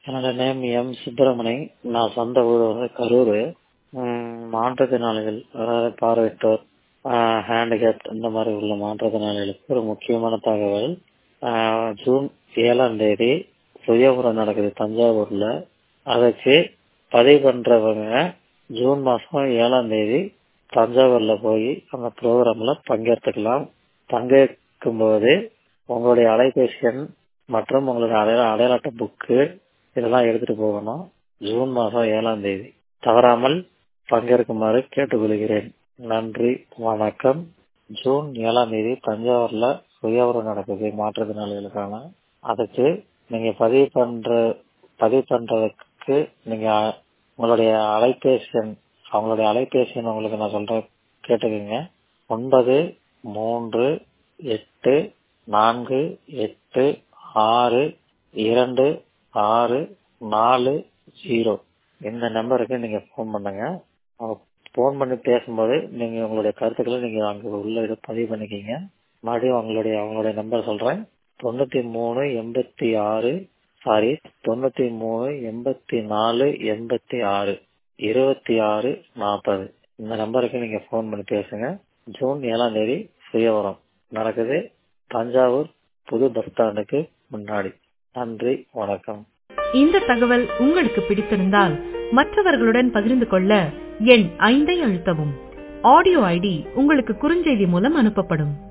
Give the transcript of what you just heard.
என்னோட name M Subramani நான் சொந்த ஊர் வந்து கரூர் மாற்றுத்திறனாளிகள் அதாவது பார்வையற்றோர் ஹேண்டிகேப் இந்த மாதிரி உள்ள மாற்றுத்திறனாளிகளுக்கு ஒரு முக்கியமான தகவல் ஆஹ் ஜூன் ஏழாம் தேதி சுயபுரம் நடக்குது தஞ்சாவூர்ல அதுக்கு பதிவு பண்றவங்க ஜூன் மாசம் ஏழாம் தேதி தஞ்சாவூர்ல போய் அந்த ப்ரோக்ராம்ல பங்கேற்றுக்கலாம் பங்கேற்கும் போது உங்களுடைய அலைபேசி எண் மற்றும் உங்களுடைய அடையாள அடையாள அட்டை புக்கு இதெல்லாம் எடுத்துட்டு போகணும் ஜூன் மாதம் ஏழாம் தேதி தவறாமல் பங்கேற்குமாறு கேட்டுக்கொள்கிறேன் நன்றி வணக்கம் ஜூன் ஏழாம் தேதி தஞ்சாவூர்ல சுயவரம் நடக்குது மாற்றுத்திறனாளிகளுக்கான அதுக்கு நீங்க பதிவு பண்ற பதிவு பண்றதுக்கு நீங்க உங்களுடைய அலைபேசி எண் அவங்களுடைய அலைபேசி எண் உங்களுக்கு நான் சொல்றேன் கேட்டுக்கோங்க ஒன்பது மூன்று எட்டு நான்கு எட்டு ஆறு இரண்டு ஆறு நாலு ஜீரோ இந்த நம்பருக்கு நீங்க ஃபோன் பண்ணுங்க ஃபோன் பண்ணி பேசும்போது நீங்க உங்களுடைய கருத்துக்களை நீங்க அங்க உள்ள இதை பதிவு பண்ணிக்கிங்க மறுபடியும் அவங்களுடைய அவங்களுடைய நம்பர் சொல்றேன் தொண்ணூத்தி மூணு எண்பத்தி ஆறு சாரி தொண்ணூத்தி மூணு எண்பத்தி நாலு எண்பத்தி ஆறு இருபத்தி ஆறு நாற்பது இந்த நம்பருக்கு நீங்க ஃபோன் பண்ணி பேசுங்க ஜூன் ஏழாம் தேதி சுயவரம் நடக்குது தஞ்சாவூர் புது பஸ் ஸ்டாண்டுக்கு முன்னாடி நன்றி வணக்கம் இந்த தகவல் உங்களுக்கு பிடித்திருந்தால் மற்றவர்களுடன் பகிர்ந்து கொள்ள எண் ஐந்தை அழுத்தவும் ஆடியோ ஐடி உங்களுக்கு குறுஞ்செய்தி மூலம் அனுப்பப்படும்